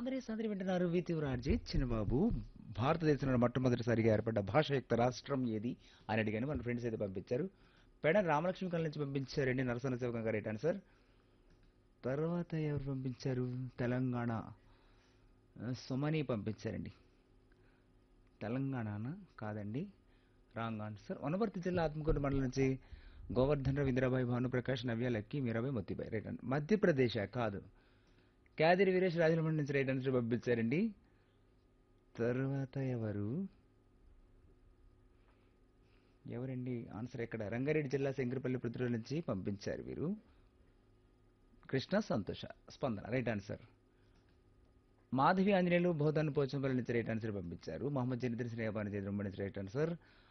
సాంద్రే సాంద్రి వింటున్నారు వితివరాజీ చిన్నబాబు భారతదేశంలో మొట్టమొదటిసారిగా ఏర్పడ్డ భాషయుక్త రాష్ట్రం ఏది అని అడిగాను మన ఫ్రెండ్స్ అయితే పంపించారు పెడ రామలక్ష్మి కళ్ళ నుంచి పంపించారండి నరసన శివకం గారు రైట్ ఆన్సర్ తర్వాత ఎవరు పంపించారు తెలంగాణ ఆ, సుమని పంపించారండి తెలంగాణనా కాదండి రాంగ్ ఆన్సర్ వనపర్తి జిల్లా ఆత్మకూరు మండలం నుంచి గోవర్ధన్ రావు ఇందిరాబాయి భానుప్రకాష్ నవ్య లక్కీ మీరాబాయి మొత్తిబాయి రైట్ అండి మధ్యప్రదేశ్ కాదు క్యాదిరి వీరేష్ రాజమండ్రి నుంచి రైట్ ఆన్సర్ పంపించారండి తర్వాత ఎవరు ఎవరండి ఆన్సర్ ఎక్కడ రంగారెడ్డి జిల్లా శంకరపల్లి పృథ్వీ నుంచి పంపించారు వీరు కృష్ణ సంతోష స్పందన రైట్ ఆన్సర్ మాధవి ఆంజనేయులు బోధన్ పోచంపల్లి నుంచి రైట్ ఆన్సర్ పంపించారు మహమ్మద్ జనిద్ర శ్రేయపాని చేద్రం నుంచి రైట్ ఆన్సర్